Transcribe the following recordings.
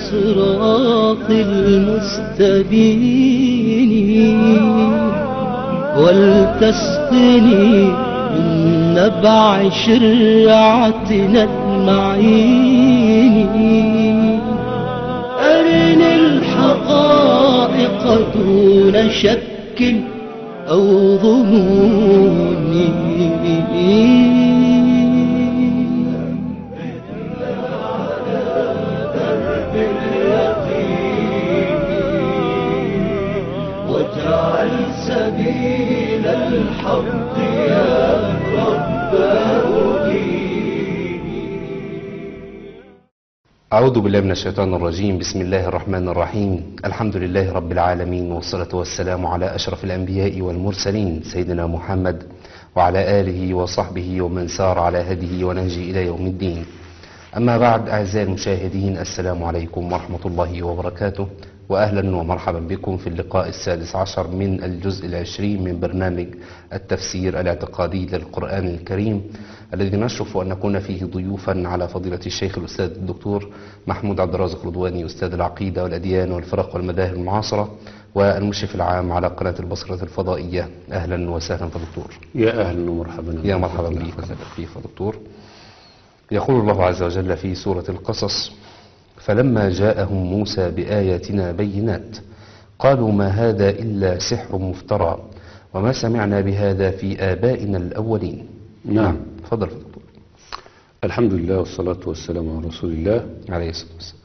الصراط المستبين ولتسقني من نبع شرعتنا المعين أرني الحقائق دون شك أو ظنون واجعل سبيل الحق يا رب أعوذ بالله من الشيطان الرجيم بسم الله الرحمن الرحيم الحمد لله رب العالمين والصلاة والسلام على أشرف الأنبياء والمرسلين سيدنا محمد وعلى آله وصحبه ومن سار على هديه ونهجه إلى يوم الدين أما بعد أعزائي المشاهدين السلام عليكم ورحمة الله وبركاته وأهلا ومرحبا بكم في اللقاء السادس عشر من الجزء العشرين من برنامج التفسير الاعتقادي للقرآن الكريم الذي نشرف أن نكون فيه ضيوفا على فضيلة الشيخ الأستاذ الدكتور محمود عبد الرازق رضواني أستاذ العقيدة والأديان والفرق والمذاهب المعاصرة والمشرف العام على قناة البصرة الفضائية أهلا وسهلا دكتور يا أهلا ومرحبا يا مرحبا بك كيف دكتور يقول الله عز وجل في سورة القصص فلما جاءهم موسى بآياتنا بينات قالوا ما هذا إلا سحر مفترى وما سمعنا بهذا في آبائنا الأولين نعم. تفضل يا دكتور الحمد لله والصلاة والسلام على رسول الله عليه الصلاة والسلام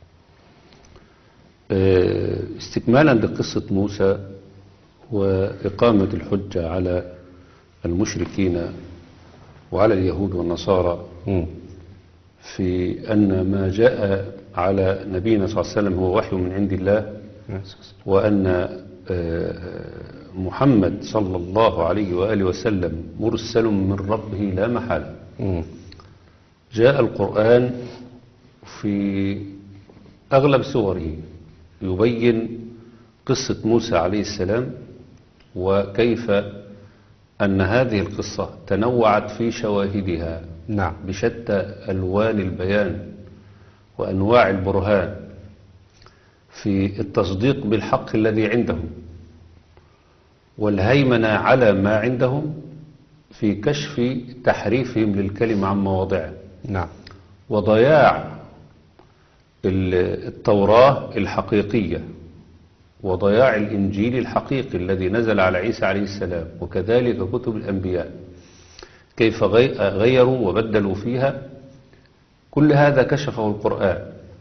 آه، استكمالا لقصة موسى وإقامة الحجة على المشركين وعلى اليهود والنصارى مم. في أن ما جاء على نبينا صلى الله عليه وسلم هو وحي من عند الله وأن آه، محمد صلى الله عليه وآله وسلم مرسل من ربه لا محالة مم. جاء القرآن في أغلب سوره يبين قصة موسى عليه السلام وكيف أن هذه القصة تنوعت في شواهدها نعم بشتى ألوان البيان وأنواع البرهان في التصديق بالحق الذي عندهم والهيمنة على ما عندهم في كشف تحريفهم للكلمة عن مواضعه نعم وضياع ال- التوراة الحقيقية وضياع الإنجيل الحقيقي الذي نزل على عيسى عليه السلام وكذلك كتب الأنبياء كيف غي- غيروا وبدلوا فيها كل هذا كشفه القرآن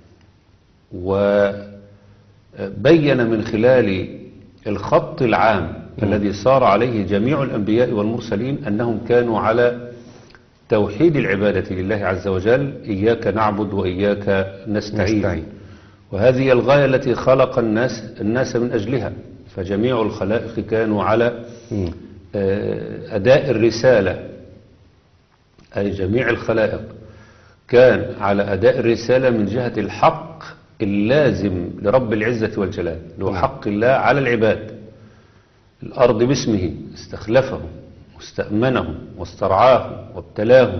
وبين من خلال الخط العام الذي صار عليه جميع الأنبياء والمرسلين أنهم كانوا على توحيد العبادة لله عز وجل إياك نعبد وإياك نستعين, نستعين. وهذه هي الغاية التي خلق الناس الناس من أجلها فجميع الخلائق كانوا على مم. آه، أداء الرسالة أي جميع الخلائق كان على أداء الرسالة من جهة الحق اللازم لرب العزة والجلال اللي هو نعم. حق الله على العباد الأرض باسمه استخلفهم واستأمنهم واسترعاهم وابتلاهم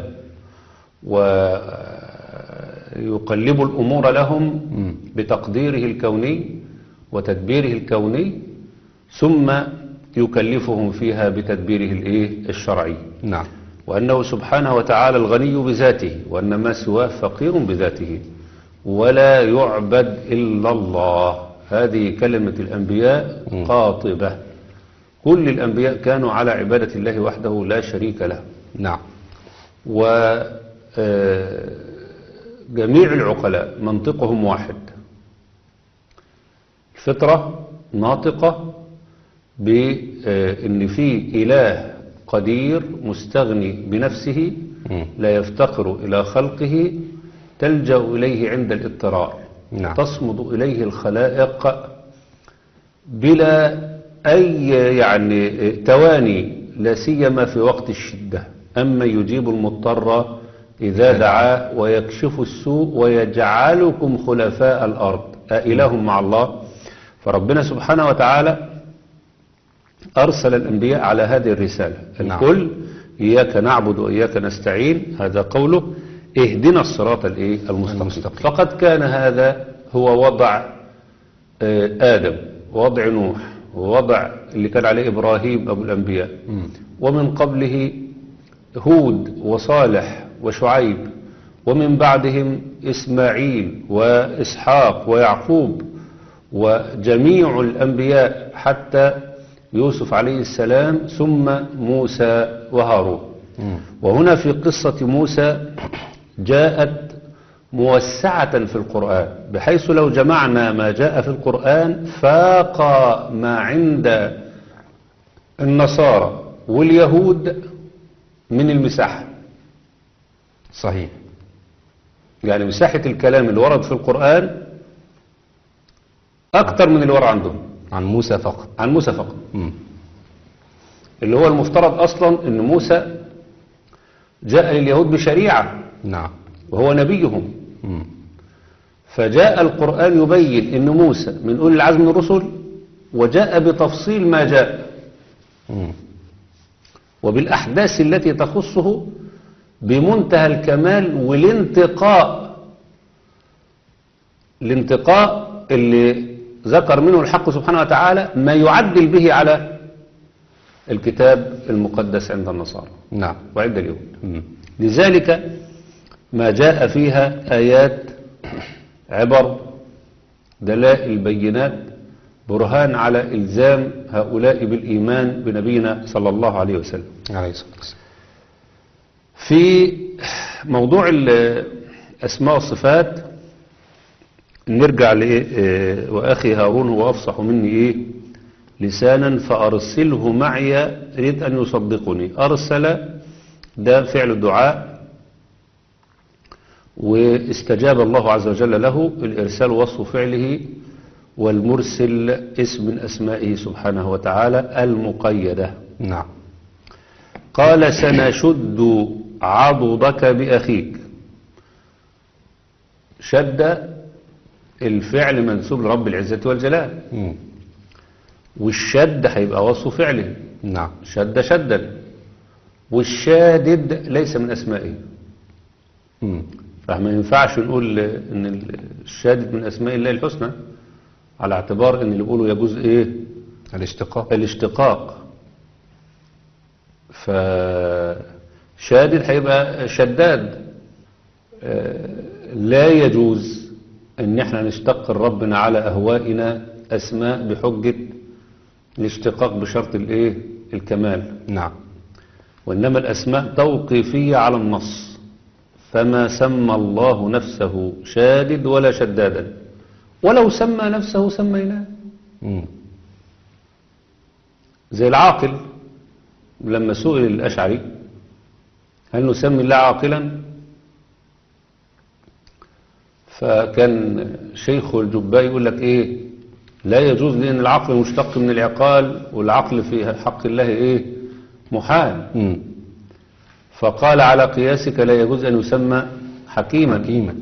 ويقلب الأمور لهم بتقديره الكوني وتدبيره الكوني ثم يكلفهم فيها بتدبيره الإيه؟ الشرعي نعم وأنه سبحانه وتعالى الغني بذاته وأن ما سواه فقير بذاته ولا يعبد إلا الله هذه كلمة الأنبياء قاطبة كل الأنبياء كانوا على عبادة الله وحده لا شريك له نعم وجميع العقلاء منطقهم واحد الفطرة ناطقة بأن في إله قدير مستغني بنفسه مم. لا يفتقر إلى خلقه تلجأ إليه عند الاضطرار نعم. تصمد إليه الخلائق بلا أي يعني تواني لا سيما في وقت الشدة أما يجيب المضطر إذا دعاه ويكشف السوء ويجعلكم خلفاء الأرض أإله مع الله فربنا سبحانه وتعالى أرسل الأنبياء على هذه الرسالة نعم. الكل إياك نعبد وإياك نستعين هذا قوله اهدنا الصراط الإيه؟ المستقيم. المستقيم. فقد كان هذا هو وضع آه، آدم ووضع نوح ووضع اللي كان عليه إبراهيم أبو الأنبياء مم. ومن قبله هود وصالح وشعيب ومن بعدهم إسماعيل وإسحاق ويعقوب وجميع الأنبياء حتى يوسف عليه السلام ثم موسى وهارون مم. وهنا في قصة موسى جاءت موسعة في القرآن بحيث لو جمعنا ما جاء في القرآن فاق ما عند النصارى واليهود من المساحة صحيح يعني مساحة الكلام اللي ورد في القرآن أكتر من اللي ورد عندهم عن موسى فقط عن موسى فقط مم. اللي هو المفترض أصلا أن موسى جاء لليهود بشريعة نعم وهو نبيهم مم. فجاء القرآن يبين أن موسى من أولي العزم من الرسل وجاء بتفصيل ما جاء مم. وبالأحداث التي تخصه بمنتهى الكمال والانتقاء الانتقاء اللي ذكر منه الحق سبحانه وتعالى ما يعدل به على الكتاب المقدس عند النصارى نعم وعند اليهود مم. لذلك ما جاء فيها آيات عبر دلائل بينات برهان على إلزام هؤلاء بالإيمان بنبينا صلى الله عليه وسلم عليه الصلاة والسلام في موضوع الأسماء والصفات نرجع لإيه آه، وأخي هارون هو أفصح مني إيه لسانا فأرسله معي يريد أن يصدقني أرسل ده فعل دعاء واستجاب الله عز وجل له الإرسال وصف فعله والمرسل اسم من أسمائه سبحانه وتعالى المقيدة نعم قال سنشد عضدك بأخيك شد الفعل منسوب لرب العزة والجلال مم. والشد هيبقى وصف فعله نعم شد شدا والشادد ليس من أسمائه مم. فما ينفعش نقول ان الشادد من اسماء الله الحسنى على اعتبار ان اللي بيقولوا يجوز ايه الاشتقاق الاشتقاق فشادد هيبقى شداد آه، لا يجوز ان احنا نشتق ربنا على اهوائنا اسماء بحجة الاشتقاق بشرط الايه الكمال نعم وإنما الأسماء توقيفية على النص فما سمى الله نفسه شادد ولا شدادا ولو سمى نفسه سميناه مم. زي العاقل لما سئل الأشعري هل نسمي الله عاقلا فكان شيخ الجباء يقول لك ايه لا يجوز لأن العقل مشتق من العقال والعقل في حق الله ايه محال مم. فقال على قياسك لا يجوز أن يسمى حكيما حكيما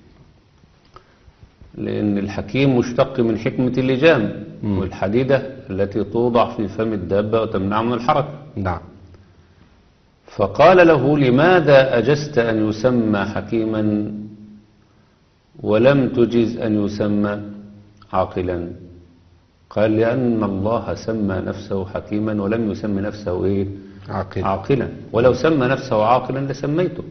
لأن الحكيم مشتق من حكمة اللجام مم. والحديدة التي توضع في فم الدابة وتمنع من الحركة نعم فقال له لماذا أجزت أن يسمى حكيما ولم تجز أن يسمى عاقلا قال لأن الله سمى نفسه حكيما ولم يسمي نفسه إيه عاقل عاقلا ولو سمى نفسه عاقلا لسميته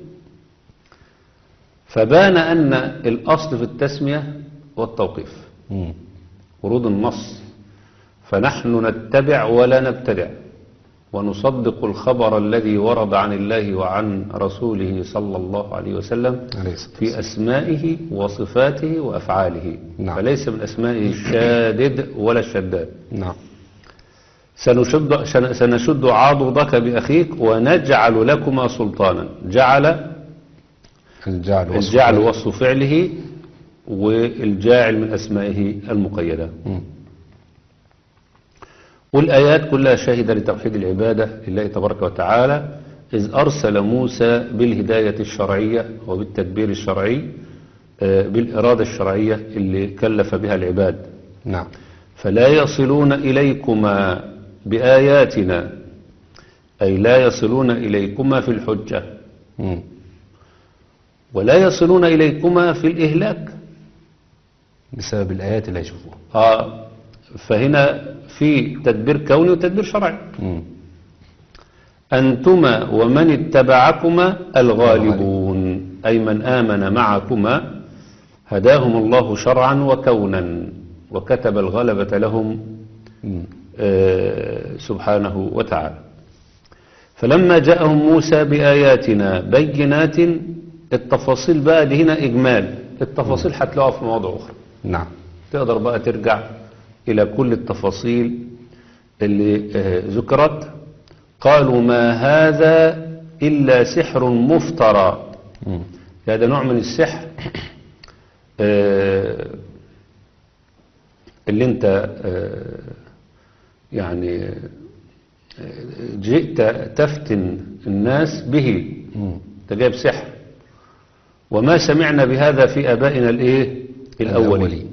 فبان أن الأصل في التسمية هو التوقيف مم. ورود النص فنحن نتبع ولا نبتدع ونصدق الخبر الذي ورد عن الله وعن رسوله صلى الله عليه وسلم عليه الصلاة في أسمائه وصفاته وأفعاله نعم. فليس من أسمائه الشادد ولا الشداد نعم سنشد, شن- سنشد عضدك بأخيك ونجعل لكما سلطانا جعل الجعل وصف الجعل فعل. وصف فعله والجاعل من أسمائه المقيدة مم. والآيات كلها شاهدة لتوحيد العبادة لله تبارك وتعالى إذ أرسل موسى بالهداية الشرعية وبالتدبير الشرعي آه، بالإرادة الشرعية اللي كلف بها العباد نعم فلا يصلون إليكما بآياتنا أي لا يصلون إليكما في الحجة مم. ولا يصلون إليكما في الإهلاك بسبب الآيات اللي هيشوفوها آه فهنا في تدبير كوني وتدبير شرعي مم. أنتما ومن اتبعكما الغالبون أي من آمن معكما هداهم الله شرعا وكونا وكتب الغلبة لهم مم. آه، سبحانه وتعالى فلما جاءهم موسى بآياتنا بينات التفاصيل بقى دي هنا إجمال التفاصيل هتلاقوها في مواضع أخرى نعم تقدر بقى ترجع إلى كل التفاصيل اللي آه، ذكرت قالوا ما هذا إلا سحر مفترى مم. هذا نوع من السحر آه، اللي انت آه، يعني آه، جئت تفتن الناس به مم. انت جايب سحر وما سمعنا بهذا في ابائنا الايه الاولين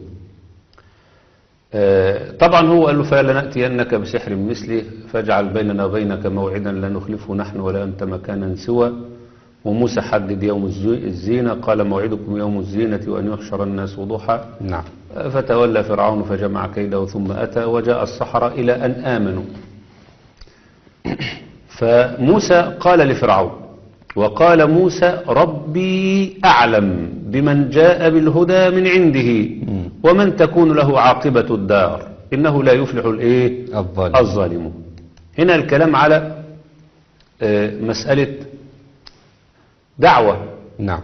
آه، طبعا هو قال له فلنأتينك بسحر مثله فاجعل بيننا وبينك موعدا لا نخلفه نحن ولا أنت مكانا سوى وموسى حدد يوم الزي- الزينة قال موعدكم يوم الزينة وأن يحشر الناس ضحى نعم آه، فتولى فرعون فجمع كيده ثم أتى وجاء السحرة إلى أن آمنوا فموسى قال لفرعون وقال موسى ربي أعلم بمن جاء بالهدى من عنده ومن تكون له عاقبة الدار إنه لا يفلح الإيه الظالم الظالمون هنا الكلام على آه، مسألة دعوة نعم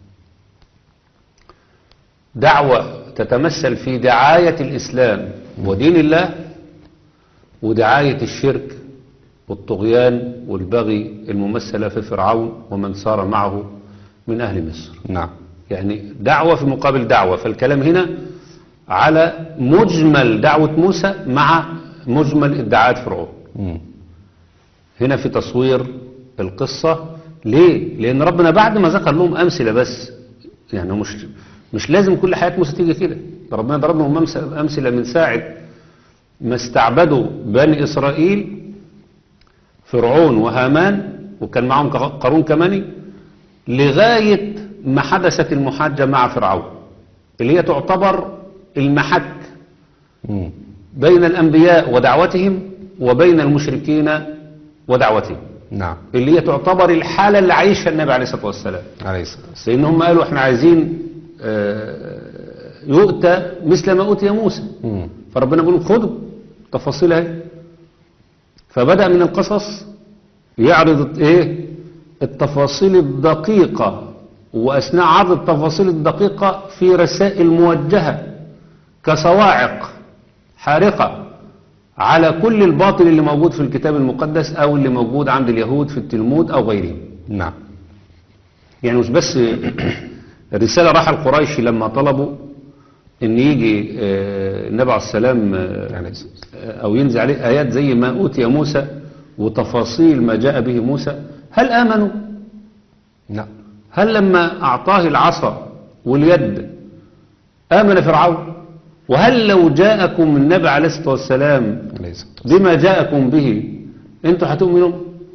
دعوة تتمثل في دعاية الإسلام ودين الله ودعاية الشرك والطغيان والبغي الممثلة في فرعون ومن صار معه من أهل مصر نعم يعني دعوة في مقابل دعوة فالكلام هنا على مجمل دعوة موسى مع مجمل ادعاءات فرعون مم. هنا في تصوير القصة ليه؟ لأن ربنا بعد ما ذكر لهم أمثلة بس يعني هو مش مش لازم كل حياة موسى تيجي كده ده ربنا ضرب لهم أمس- أمثلة من ساعة ما استعبدوا بني إسرائيل فرعون وهامان وكان معهم ق- قارون كماني لغاية ما حدثت المحاجة مع فرعون اللي هي تعتبر المحك مم. بين الأنبياء ودعوتهم وبين المشركين ودعوتهم نعم اللي هي تعتبر الحالة اللي عايشها النبي عليه الصلاة والسلام عليه الصلاة والسلام لأن هم قالوا احنا عايزين آه، يؤتى مثل ما أوتي موسى مم. فربنا بيقول خدوا تفاصيلها اهي. فبدأ من القصص يعرض ايه التفاصيل الدقيقة وأثناء عرض التفاصيل الدقيقة في رسائل موجهة كصواعق حارقة على كل الباطل اللي موجود في الكتاب المقدس أو اللي موجود عند اليهود في التلمود أو غيرهم نعم يعني مش بس الرسالة راح القريشي لما طلبوا ان يجي آه، النبي عليه السلام آه، عليه الصلاة والسلام. او ينزل عليه ايات زي ما اوتي موسى وتفاصيل ما جاء به موسى هل امنوا نعم هل لما اعطاه العصا واليد امن فرعون وهل لو جاءكم النبي عليه الصلاه والسلام عليه الصلاة والسلام. بما جاءكم به انتوا هتؤمنوا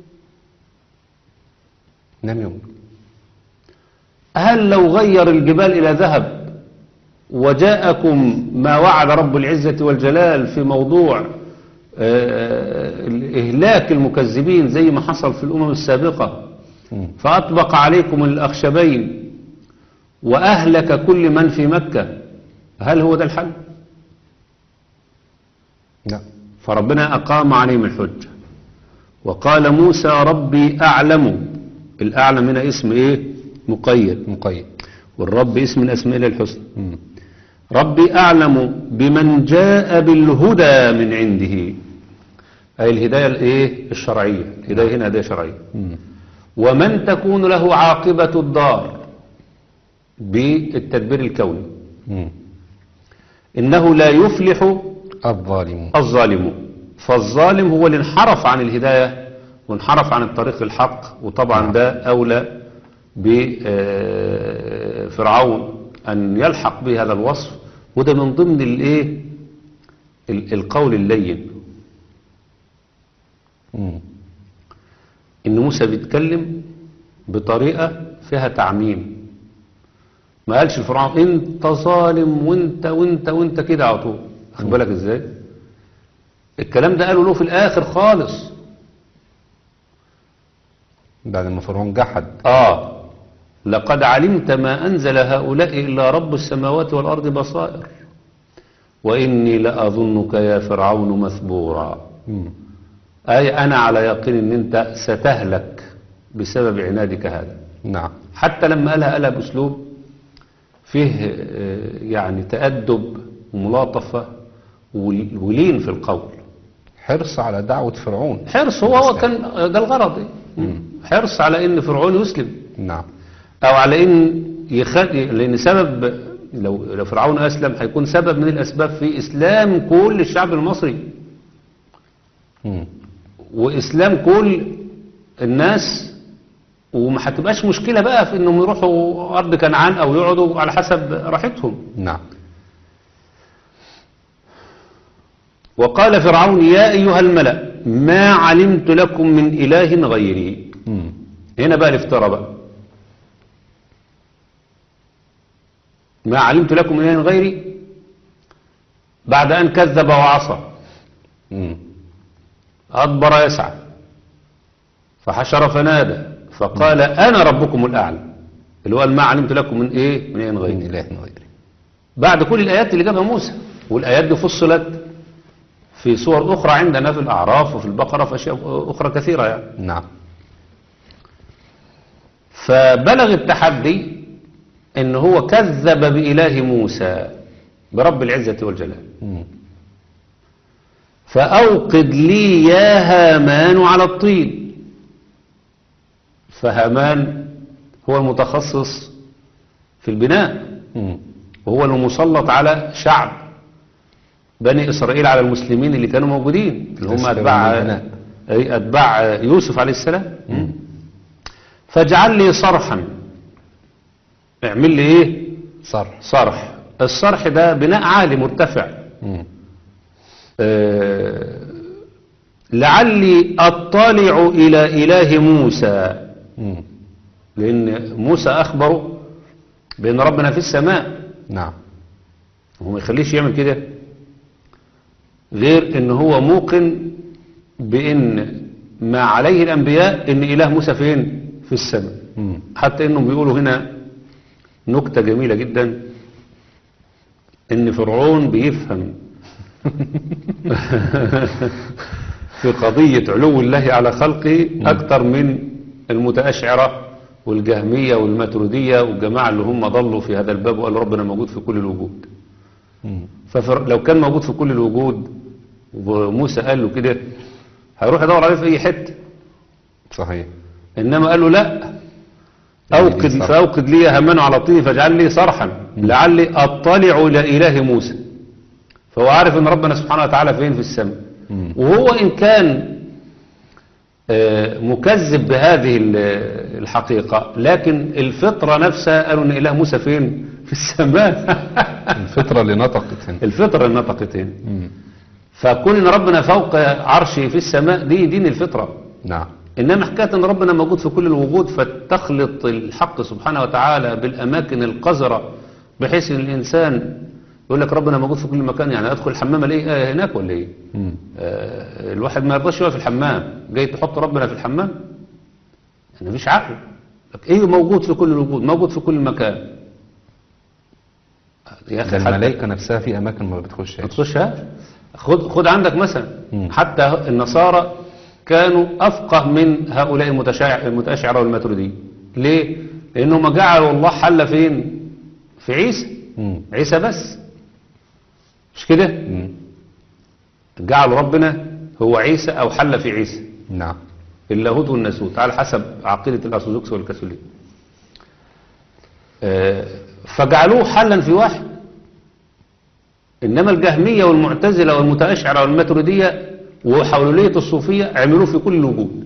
نعم يوم هل لو غير الجبال إلى ذهب وجاءكم ما وعد رب العزة والجلال في موضوع آه، إهلاك المكذبين زي ما حصل في الأمم السابقة مم. فأطبق عليكم الأخشبين وأهلك كل من في مكة هل هو ده الحل؟ نعم فربنا أقام عليهم الحجة وقال موسى ربي أعلم الأعلم هنا اسم إيه؟ مقيد مقيد والرب اسم من أسماء الله الحسنى مم. ربي أعلم بمن جاء بالهدى من عنده أي الهداية الإيه؟ الشرعية الهداية هنا هداية شرعية مم. ومن تكون له عاقبة الدار بالتدبير الكوني مم. إنه لا يفلح الظالمون الظالم فالظالم هو اللي انحرف عن الهداية وانحرف عن الطريق الحق وطبعا ده أولى بفرعون أن يلحق بهذا الوصف وده من ضمن الايه ال- القول اللين مم. ان موسى بيتكلم بطريقة فيها تعميم ما قالش الفرعون انت ظالم وانت وانت وانت كده على طول خد بالك ازاي الكلام ده قالوا له في الاخر خالص بعد ما فرعون جحد اه لقد علمت ما انزل هؤلاء الا رب السماوات والارض بصائر واني لاظنك يا فرعون مثبورا مم. اي انا على يقين ان انت ستهلك بسبب عنادك هذا نعم حتى لما قالها قالها بأسلوب فيه آه، يعني تأدب وملاطفة ول- ولين في القول حرص على دعوة فرعون حرص هو هو كان ده الغرض إيه؟ حرص على ان فرعون يسلم نعم او على ان يخلي لان سبب لو لو فرعون اسلم هيكون سبب من الاسباب في اسلام كل الشعب المصري مم. واسلام كل الناس وما هتبقاش مشكله بقى في انهم يروحوا ارض كنعان او يقعدوا على حسب راحتهم نعم وقال فرعون يا ايها الملأ ما علمت لكم من اله غيري مم. هنا بقى الافتراء بقى ما علمت لكم من اله غيري بعد ان كذب وعصى مم. أدبر يسعى فحشر فنادى فقال أنا ربكم الأعلى اللي هو قال ما علمت لكم من إيه من إيه من غير إله غيري بعد كل الآيات اللي جابها موسى والآيات دي فصلت في صور أخرى عندنا في الأعراف وفي البقرة في أشياء أخرى كثيرة يعني نعم فبلغ التحدي ان هو كذب بإله موسى برب العزة والجلال مم. فأوقد لي يا هامان على الطين فهامان هو المتخصص في البناء مم. وهو المسلط على شعب بني إسرائيل على المسلمين اللي كانوا موجودين اللي هم يسألون أتباع البناء. أي أتباع يوسف عليه السلام فاجعل لي صرحا اعمل لي ايه صرح صرح الصرح ده بناء عالي مرتفع مم. آه، لعلي اطلع الى اله موسى مم. لان موسى اخبره بان ربنا في السماء نعم هو ما يخليش يعمل كده غير ان هو موقن بان ما عليه الانبياء ان اله موسى فين في السماء مم. حتى انهم بيقولوا هنا نكتة جميلة جدا ان فرعون بيفهم في قضية علو الله على خلقه اكتر من المتأشعرة والجهمية والماترودية والجماعة اللي هم ضلوا في هذا الباب وقالوا ربنا موجود في كل الوجود مم. فلو كان موجود في كل الوجود وموسى قال له كده هيروح يدور عليه في اي حته صحيح انما قال له لا يعني اوقد صرح. فاوقد لي همان على طين فاجعل لي صرحا لعلي اطلع الى اله موسى فهو عارف ان ربنا سبحانه وتعالى فين في السماء مم. وهو ان كان آه، مكذب بهذه ال- الحقيقة لكن الفطرة نفسها قالوا ان اله موسى فين في السماء الفطرة اللي نطقت هنا الفطرة اللي نطقت هنا مم. فكون ان ربنا فوق عرشه في السماء دي دين الفطرة نعم إنما حكاية أن ربنا موجود في كل الوجود فتخلط الحق سبحانه وتعالى بالأماكن القذرة بحيث أن الإنسان يقول لك ربنا موجود في كل مكان يعني أدخل الحمام ألاقيه آه هناك ولا إيه؟ مم. آه الواحد ما يرضاش يقف في الحمام جاي تحط ربنا في الحمام يعني مفيش عقل لك إيه موجود في كل الوجود موجود في كل مكان يا ده أخي حتى- الملائكة نفسها في أماكن ما بتخشهاش ما تخشهاش خد خد عندك مثلا مم. حتى النصارى كانوا افقه من هؤلاء المتشاع- المتاشعره والماتريديه ليه لانهم جعلوا الله حل فين في عيسى مم. عيسى بس مش كده مم. جعلوا ربنا هو عيسى او حل في عيسى نعم اللاهوت والناسوت على حسب عقيده الارثوذكس والكاثوليك آه، فجعلوه حلا في واحد انما الجهميه والمعتزله والمتاشعره والماتريديه وحولوليه الصوفيه عملوه في كل الوجود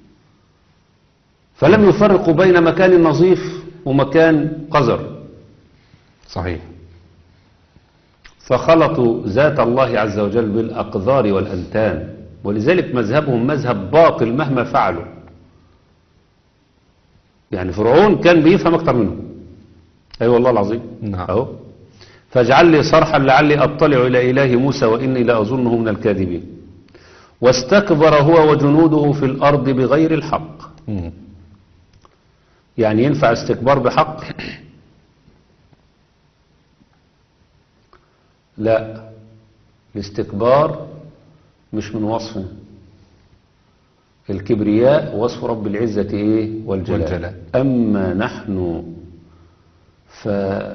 فلم يفرقوا بين مكان نظيف ومكان قذر صحيح فخلطوا ذات الله عز وجل بالأقذار والأنتان ولذلك مذهبهم مذهب باطل مهما فعلوا يعني فرعون كان بيفهم أكتر منهم أي والله العظيم نعم. أهو فاجعل لي صرحا لعلي أطلع إلى إله موسى وإني لأظنه من الكاذبين واستكبر هو وجنوده في الأرض بغير الحق مم. يعني ينفع استكبار بحق لا الاستكبار مش من وصفه الكبرياء وصف رب العزة ايه والجلال, والجلال. اما نحن ف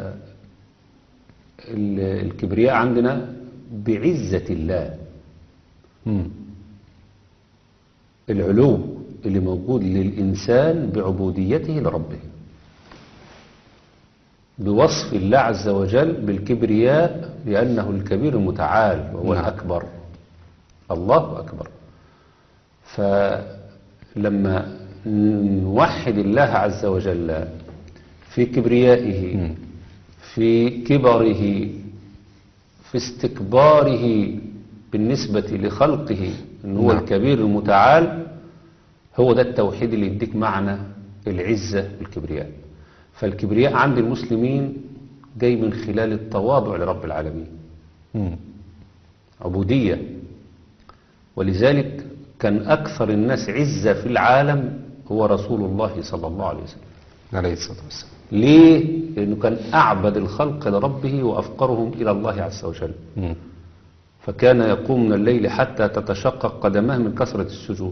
ال- الكبرياء عندنا بعزة الله مم. العلو اللي موجود للإنسان بعبوديته لربه بوصف الله عز وجل بالكبرياء لأنه الكبير المتعال وهو نعم. الأكبر الله أكبر فلما نوحد الله عز وجل في كبريائه مم. في كبره في استكباره بالنسبة لخلقه ان هو نعم. الكبير المتعال هو ده التوحيد اللي يديك معنى العزة والكبرياء فالكبرياء عند المسلمين جاي من خلال التواضع لرب العالمين مم. عبودية ولذلك كان أكثر الناس عزة في العالم هو رسول الله صلى الله عليه وسلم عليه الصلاة والسلام ليه؟ لأنه كان أعبد الخلق لربه وأفقرهم إلى الله عز وجل مم. فكان يقوم من الليل حتى تتشقق قدماه من كثرة السجود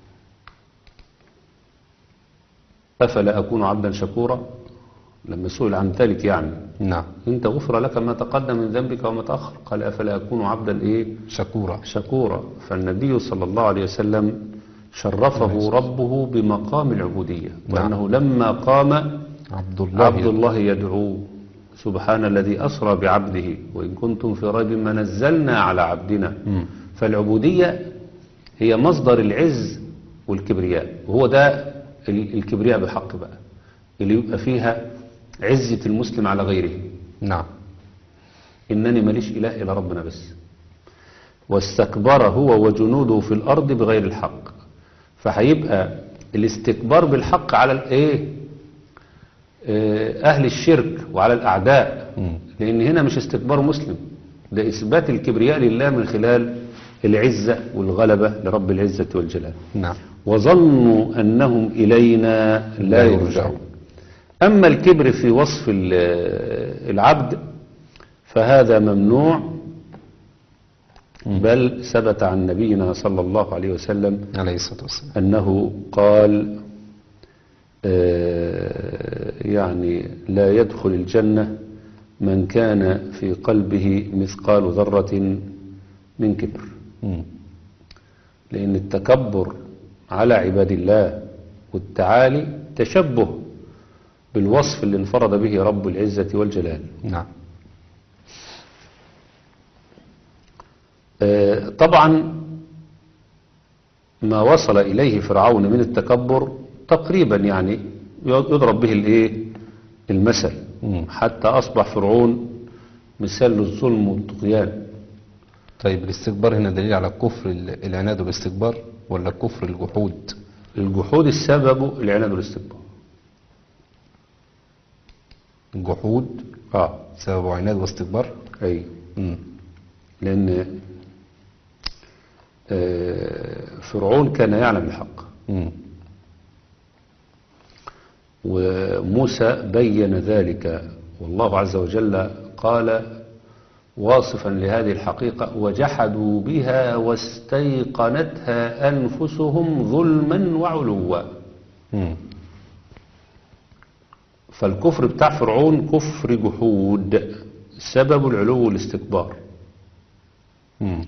أفلا أكون عبدا شكورا لما سئل عن ذلك يعني نعم انت غفر لك ما تقدم من ذنبك وما تأخر قال أفلا أكون عبدا إيه شكورا شكورا فالنبي صلى الله عليه وسلم شرفه ربه بمقام العبودية وأنه لما قام عبد الله عبد الله يدعو سبحان الذي أسرى بعبده وإن كنتم في ريب ما نزلنا على عبدنا مم. فالعبودية هي مصدر العز والكبرياء وهو ده ال- الكبرياء بحق بقى اللي يبقى فيها عزة المسلم على غيره نعم إنني ماليش إله إلا ربنا بس واستكبر هو وجنوده في الأرض بغير الحق فهيبقى الاستكبار بالحق على الإيه آه، أهل الشرك وعلى الأعداء مم. لأن هنا مش استكبار مسلم ده إثبات الكبرياء لله من خلال العزة والغلبة لرب العزة والجلال نعم وظنوا أنهم إلينا لا لا يرجعون يرجعون. أما الكبر في وصف ال- العبد فهذا ممنوع بل ثبت عن نبينا صلى الله عليه وسلم عليه الصلاة والسلام أنه قال آه، يعني لا يدخل الجنة من كان في قلبه مثقال ذرة من كبر مم. لأن التكبر على عباد الله والتعالي تشبه بالوصف اللي انفرد به رب العزة والجلال نعم آه، طبعا ما وصل إليه فرعون من التكبر تقريبا يعني يضرب به الايه المثل مم. حتى أصبح فرعون مثال للظلم والطغيان طيب الاستكبار هنا دليل على كفر ال- العناد والاستكبار ولا كفر الجحود الجحود السبب العناد والاستكبار الجحود اه سبب عناد واستكبار اي مم. لأن آه، فرعون كان يعلم الحق مم. وموسى بين ذلك والله عز وجل قال واصفا لهذه الحقيقة وجحدوا بها واستيقنتها أنفسهم ظلما وعلوا مم. فالكفر بتاع فرعون كفر جحود سبب العلو والاستكبار مم.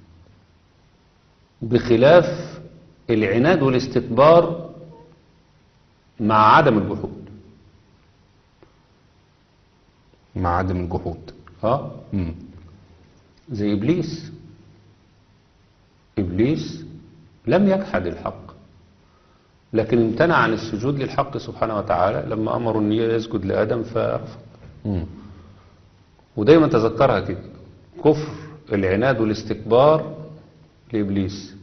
بخلاف العناد والاستكبار مع عدم الجحود مع عدم الجحود ها مم. زي إبليس إبليس لم يجحد الحق لكن امتنع عن السجود للحق سبحانه وتعالى لما أمروا أن يسجد لآدم فرفض مم. ودايما تذكرها كده كفر العناد والاستكبار لإبليس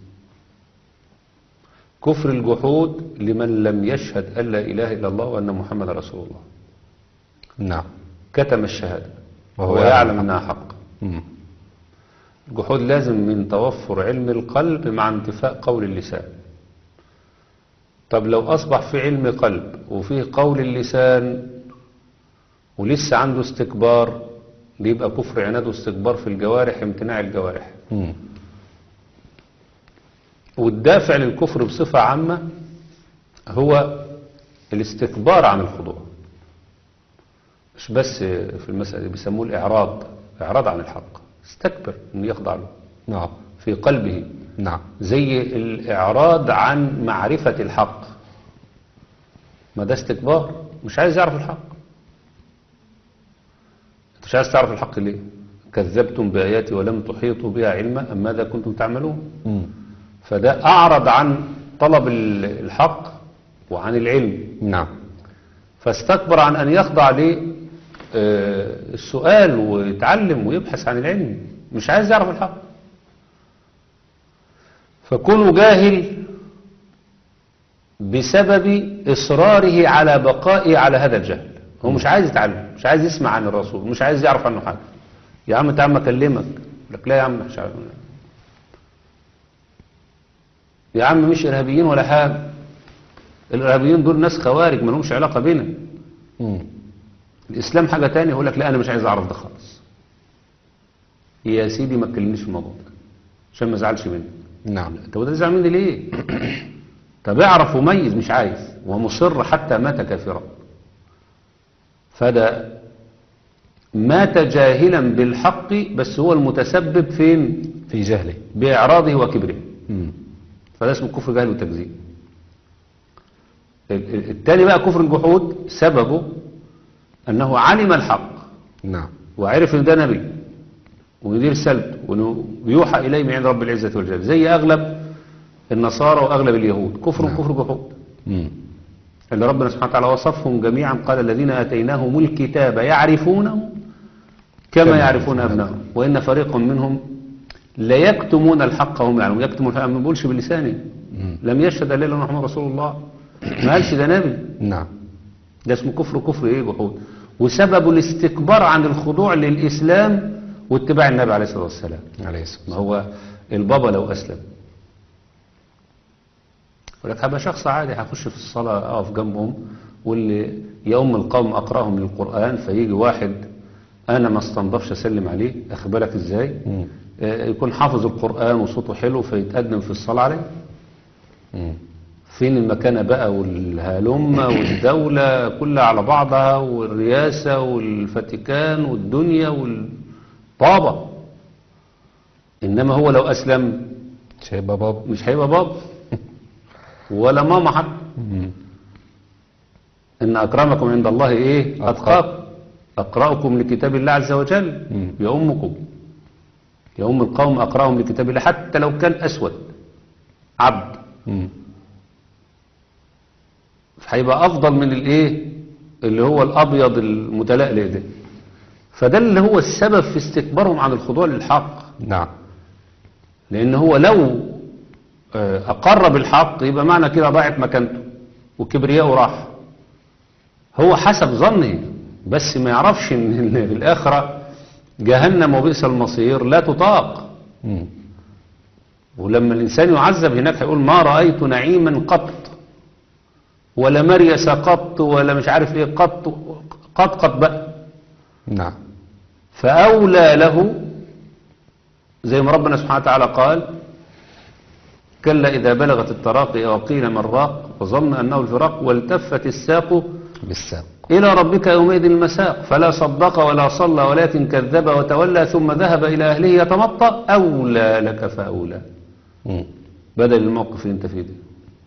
كفر الجحود لمن لم يشهد أن لا إله إلا الله وأن محمد رسول الله نعم كتم الشهادة وهو وهو يعلم يعلم أنها حق مم. الجحود لازم من توفر علم القلب مع انتفاء قول اللسان طب لو أصبح في علم قلب وفيه قول اللسان ولسه عنده استكبار بيبقى كفر عناد واستكبار في الجوارح امتناع الجوارح مم. والدافع للكفر بصفة عامة هو الاستكبار عن الخضوع مش بس في المسألة دي بيسموه الإعراض إعراض عن الحق استكبر أن يخضع له نعم في قلبه نعم زي الإعراض عن معرفة الحق ما ده استكبار مش عايز يعرف الحق انت مش عايز تعرف الحق ليه كذبتم بآياتي ولم تحيطوا بها علما أم ماذا كنتم تعملون مم. فده أعرض عن طلب ال- الحق وعن العلم نعم فاستكبر عن أن يخضع للسؤال ويتعلم ويبحث عن العلم مش عايز يعرف الحق فكونه جاهل بسبب إصراره على بقائه على هذا الجهل هو مش عايز يتعلم مش عايز يسمع عن الرسول مش عايز يعرف عنه حاجة يا عم تعال ما اكلمك يقول لك لا يا عم مش عارف يا عم مش إرهابيين ولا حاجة الإرهابيين دول ناس خوارج ما لهمش علاقة بينا مم. الإسلام حاجة تانية يقول لك لا أنا مش عايز أعرف ده خالص يا سيدي ما تكلمنيش في الموضوع ده عشان ما ازعلش مني نعم طب ده تزعل مني ليه طب اعرف وميز مش عايز ومصر حتى مات كافرا فده مات جاهلا بالحق بس هو المتسبب فين في جهله بإعراضه وكبره مم. فده اسمه كفر جهل وتكذيب ال- ال- التاني بقى كفر الجحود سببه أنه علم الحق نعم وعرف ان ده نبي ويدير سلب وانه يوحى اليه من عند رب العزه والجلال زي اغلب النصارى واغلب اليهود كفر نعم. كفر جحود مم. اللي ربنا سبحانه وتعالى وصفهم جميعا قال الذين اتيناهم الكتاب يعرفونه كما كما يعرفون يعرفون ابنائهم وان فريقا منهم لا يكتمون الحق وهم يعلمون يكتمون الحق ما بيقولش بلسانه مم. لم يشهد الا ان محمد رسول الله ما قالش ده نبي نعم ده اسمه كفر كفر ايه جحود وسبب الاستكبار عن الخضوع للإسلام واتباع النبي عليه الصلاة والسلام عليه الصلاة ما هو البابا لو أسلم يقول لك هبقى شخص عادي هخش في الصلاة أقف جنبهم واللي يوم القوم أقرأهم للقرآن فيجي واحد أنا ما استنضفش أسلم عليه أخبرك إزاي مم. آه، يكون حافظ القرآن وصوته حلو فيتقدم في الصلاة عليه مم. فين المكانة بقى والهلمة والدولة كلها على بعضها والرئاسة والفاتيكان والدنيا والبابا إنما هو لو أسلم مش هيبقى بابا مش هيبقى بابا ولا ماما حتى مم. إن أكرمكم عند الله إيه أتقاكم أقرأكم لكتاب الله عز وجل مم. يؤمكم يؤم القوم أقرأهم لكتاب الله حتى لو كان أسود عبد مم. هيبقى افضل من الايه اللي هو الابيض المتلألئ ده فده اللي هو السبب في استكبارهم عن الخضوع للحق نعم لان هو لو آه، اقر بالحق يبقى معنى كده ضاعت مكانته وكبرياءه راح هو حسب ظنه بس ما يعرفش ان إن في الاخره جهنم وبئس المصير لا تطاق مم. ولما الإنسان يعذب هناك هيقول ما رأيت نعيما قط ولا مريس قط ولا مش عارف ايه قط قط قط بقى نعم فأولى له زي ما ربنا سبحانه وتعالى قال كلا إذا بلغت التراقي وقيل من راق وظن أنه الفراق والتفت الساق بالساق إلى ربك يومئذ المساق فلا صدق ولا صلى ولكن كذب وتولى ثم ذهب إلى أهله يتمطى أولى لك فأولى مم. بدل الموقف اللي انت فيه ده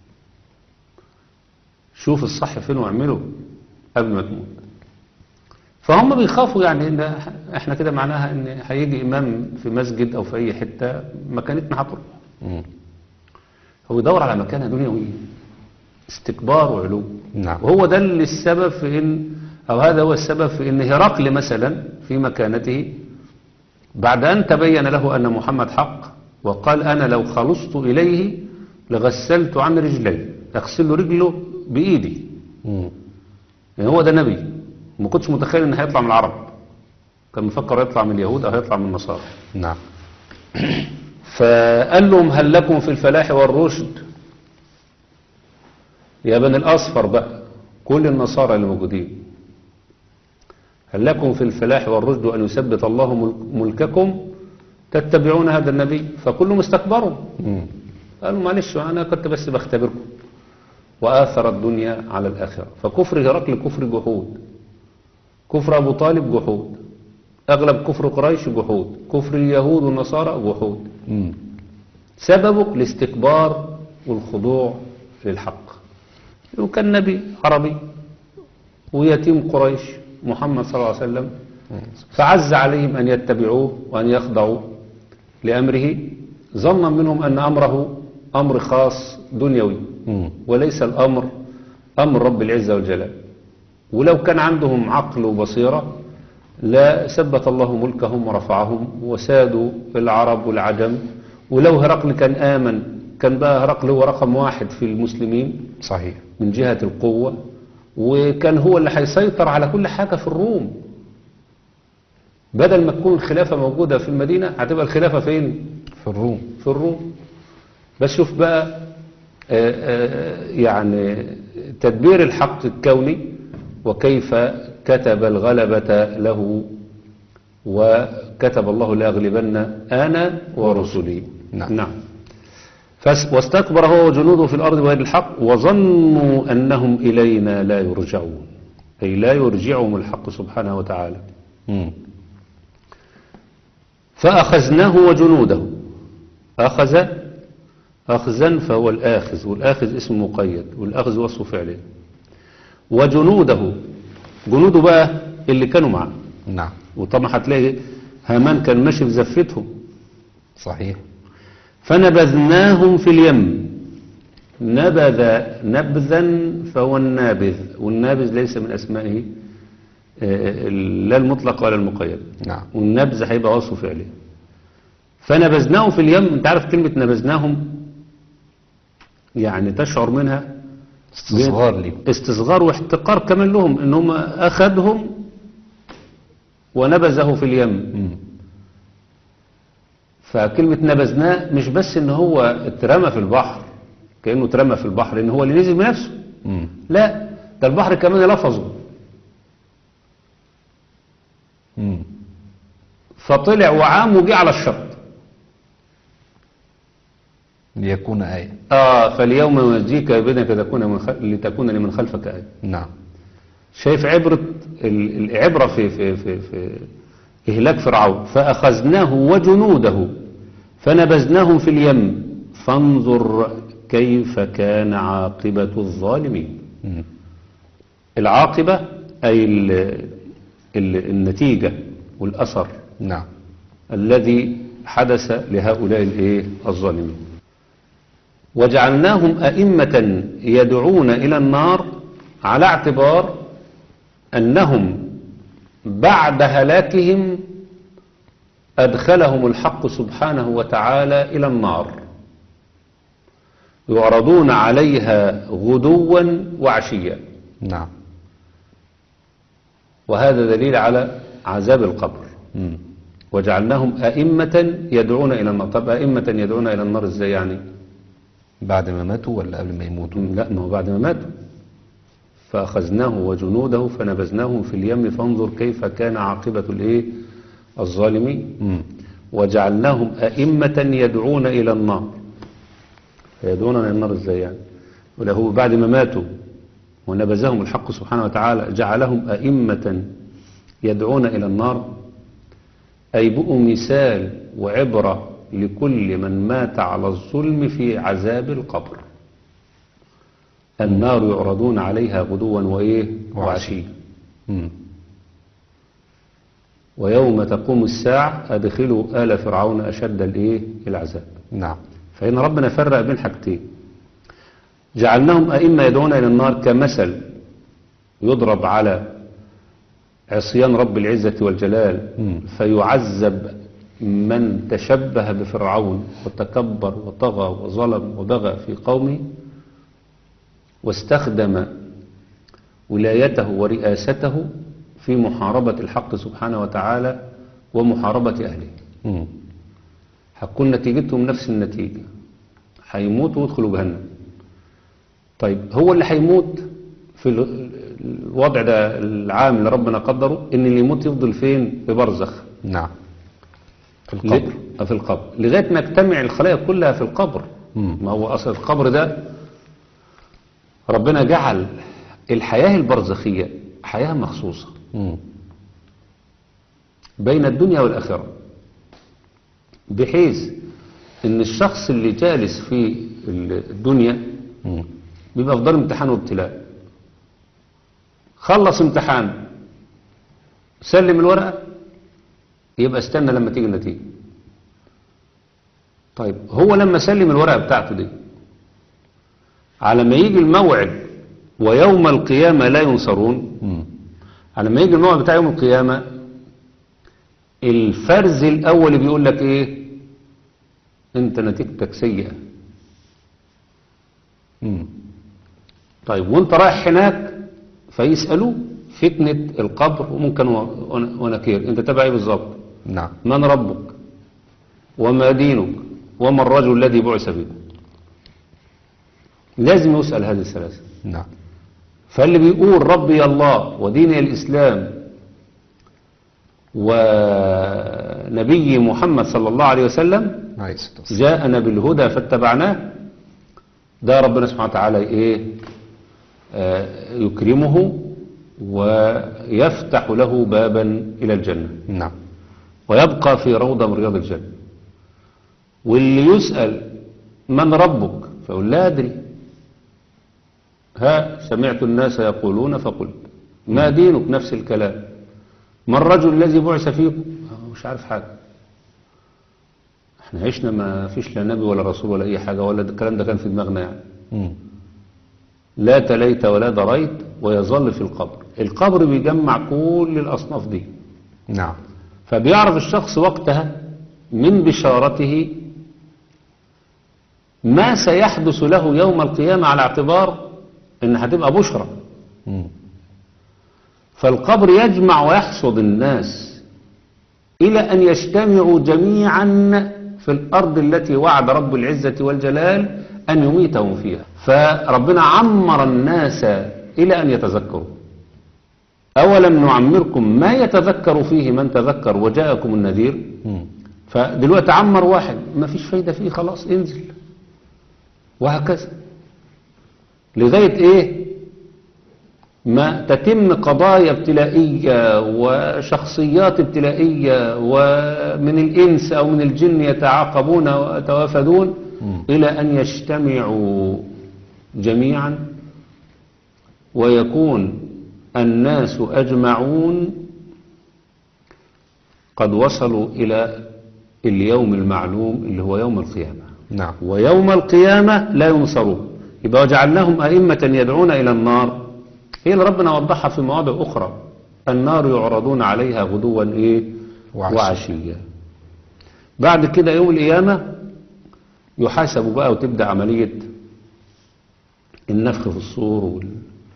شوف الصح فين واعمله قبل ما تموت فهم بيخافوا يعني ان احنا كده معناها ان هيجي امام في مسجد او في اي حته مكانتنا هتروح مم. هو يدور على مكانه دنيويه استكبار وعلو نعم. وهو ده اللي السبب في ان او هذا هو السبب في ان هرقل مثلا في مكانته بعد ان تبين له ان محمد حق وقال انا لو خلصت اليه لغسلت عن رجلي اغسل رجله بايدي مم. يعني هو ده نبي ما كنتش متخيل ان هيطلع من العرب كان مفكر يطلع من اليهود او هيطلع من النصارى نعم فقال لهم هل لكم في الفلاح والرشد يا بني الأصفر بقى كل النصارى اللي موجودين هل لكم في الفلاح والرشد أن يثبت الله ملك- ملككم تتبعون هذا النبي فكلهم استكبروا مم. قالوا معلش أنا كنت بس بختبركم وآثر الدنيا على الآخرة فكفر هرقل كفر جحود كفر أبو طالب جحود أغلب كفر قريش جحود كفر اليهود والنصارى جحود مم. سببه الاستكبار والخضوع للحق وكان نبي عربي ويتيم قريش محمد صلى الله عليه وسلم فعز عليهم أن يتبعوه وأن يخضعوا لأمره ظنا منهم أن أمره أمر خاص دنيوي مم. وليس الأمر أمر رب العزة والجلال ولو كان عندهم عقل وبصيرة لا ثبت الله ملكهم ورفعهم وسادوا العرب والعجم ولو هرقل كان آمن كان بقى هرقل هو رقم واحد في المسلمين صحيح من جهة القوة وكان هو اللي هيسيطر على كل حاجة في الروم بدل ما تكون الخلافة موجودة في المدينة هتبقى الخلافة فين؟ في الروم في الروم بس شوف بقى آه، آه، يعني تدبير الحق الكوني وكيف كتب الغلبة له وكتب الله لأغلبن أنا ورسلي نعم. نعم فس- واستكبر هو وجنوده في الأرض بغير الحق وظنوا أنهم إلينا لا يرجعون أي لا يرجعهم الحق سبحانه وتعالى مم. فأخذناه وجنوده أخذ أخذا فهو الآخذ والآخذ اسم مقيد والأخذ وصف فعله وجنوده جنوده بقى اللي كانوا معاه نعم وطبعا هتلاقي هامان كان ماشي في زفتهم صحيح فنبذناهم في اليم نبذ نبذا فهو النابذ والنابذ ليس من أسمائه آه، لا المطلق ولا المقيد نعم والنبذ هيبقى وصف فعله فنبذناهم في اليم انت عارف كلمة نبذناهم يعني تشعر منها استصغار لي استصغار واحتقار كمان لهم ان هم اخذهم ونبذه في اليم مم. فكلمة نبذناه مش بس ان هو اترمى في البحر كأنه اترمى في البحر لان هو اللي نزل بنفسه مم. لا ده البحر كمان لفظه مم. فطلع وعام وجه على الشط ليكون آية اه فاليوم ينجيك بابنك تكون من خل... لتكون لمن خلفك آية نعم شايف عبرة ال- العبرة في, في, في, في إهلاك فرعون فأخذناه وجنوده فنبذناهم في اليم فانظر كيف كان عاقبة الظالمين مم. العاقبة أي ال ال النتيجة والأثر نعم الذي حدث لهؤلاء الايه الظالمين وجعلناهم أئمة يدعون إلى النار على اعتبار أنهم بعد هلاكهم أدخلهم الحق سبحانه وتعالى إلى النار يعرضون عليها غدوا وعشيا نعم وهذا دليل على عذاب القبر مم. وجعلناهم أئمة يدعون إلى النار طب أئمة يدعون إلى النار إزاي يعني بعد ما ماتوا ولا قبل ما يموتوا لا ما هو بعد ما ماتوا فأخذناه وجنوده فنبذناهم في اليم فانظر كيف كان عاقبة الإيه الظالمين مم. وجعلناهم أئمة يدعون إلى النار يدعون إلى النار إزاي يعني وله بعد ما ماتوا ونبذهم الحق سبحانه وتعالى جعلهم أئمة يدعون إلى النار أي بقوا مثال وعبرة لكل من مات على الظلم في عذاب القبر النار يعرضون عليها غدوا وإيه وعشيا مم. ويوم تقوم الساعة أدخلوا آل فرعون أشد الإيه العذاب نعم فإن ربنا فرق بين حاجتين جعلناهم أئمة يدعون إلى النار كمثل يضرب على عصيان رب العزة والجلال مم. فيعذب من تشبه بفرعون وتكبر وطغى وظلم وبغى في قومه واستخدم ولايته ورئاسته في محاربة الحق سبحانه وتعالى ومحاربة أهله مم. هتكون نتيجتهم نفس النتيجة هيموتوا ويدخلوا جهنم طيب هو اللي هيموت في ال- الوضع ده العام اللي ربنا قدره ان اللي يموت يفضل فين في برزخ نعم في ل- القبر آه، في القبر لغاية ما تجتمع الخلائق كلها في القبر مم. ما هو أصل القبر ده ربنا جعل الحياة البرزخية حياة مخصوصة مم. بين الدنيا والآخرة بحيث ان الشخص اللي جالس في الدنيا مم. بيبقى في دار امتحان وابتلاء خلص امتحان سلم الورقة يبقى استنى لما تيجي النتيجة طيب هو لما سلم الورقة بتاعته دي على ما يجي الموعد ويوم القيامة لا ينصرون مم. على ما يجي الموعد بتاع يوم القيامة الفرز الأول بيقول لك إيه أنت نتيجتك سيئة مم. طيب وانت رايح هناك فيسألوه فتنة القبر وممكن ونكير انت تبع ايه بالظبط نعم من ربك وما دينك وما الرجل الذي بعث بكم لازم يسأل هذه الثلاثة نعم فاللي بيقول ربي الله وديني الإسلام ونبي محمد صلى الله عليه وسلم عليه الصلاة والسلام جاءنا بالهدى فاتبعناه ده ربنا سبحانه وتعالى ايه آه، يكرمه ويفتح له بابا الى الجنة نعم ويبقى في روضة من رياض الجنة واللي يسأل من ربك فيقول لا أدري ها سمعت الناس يقولون فقلت ما دينك نفس الكلام ما الرجل الذي بعث فيكم آه، مش عارف حاجة احنا عشنا ما فيش لا نبي ولا رسول ولا اي حاجة ولا ده- الكلام ده كان في دماغنا يعني مم. لا تليت ولا دريت ويظل في القبر القبر بيجمع كل الأصناف دي نعم فبيعرف الشخص وقتها من بشارته ما سيحدث له يوم القيامة على اعتبار ان هتبقى بشرى مم. فالقبر يجمع ويحصد الناس إلى أن يجتمعوا جميعا في الأرض التي وعد رب العزة والجلال أن يميتهم فيها فربنا عمر الناس إلى أن يتذكروا أولم نعمركم ما يتذكر فيه من تذكر وجاءكم النذير مم. فدلوقتي عمر واحد ما فيش فايدة فيه خلاص انزل وهكذا لغاية ايه ما تتم قضايا ابتلائية وشخصيات ابتلائية ومن الإنس أو من الجن يتعاقبون ويتوافدون مم. إلى أن يجتمعوا جميعا ويكون الناس أجمعون قد وصلوا إلى اليوم المعلوم اللي هو يوم القيامة نعم ويوم القيامة لا ينصرون يبقى وجعلناهم أئمة يدعون إلى النار هي اللي ربنا وضحها في مواضع أخرى النار يعرضون عليها غدوا إيه وعشيا. وعشيا بعد كده يوم القيامة يحاسبوا بقى وتبدأ عملية النفخ في الصور وال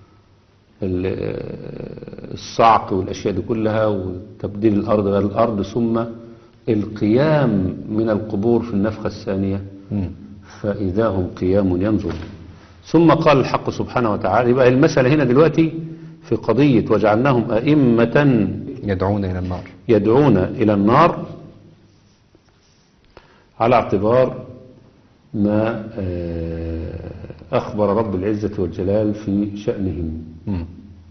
ال- الصعق والأشياء دي كلها وتبديل الأرض غير الأرض ثم القيام من القبور في النفخة الثانية مم. فإذا هم قيام ينظرون ثم قال الحق سبحانه وتعالى يبقى المسألة هنا دلوقتي في قضية وجعلناهم أئمة يدعون إلى النار يدعون إلى النار على اعتبار ما آه، أخبر رب العزة والجلال في شأنهم مم.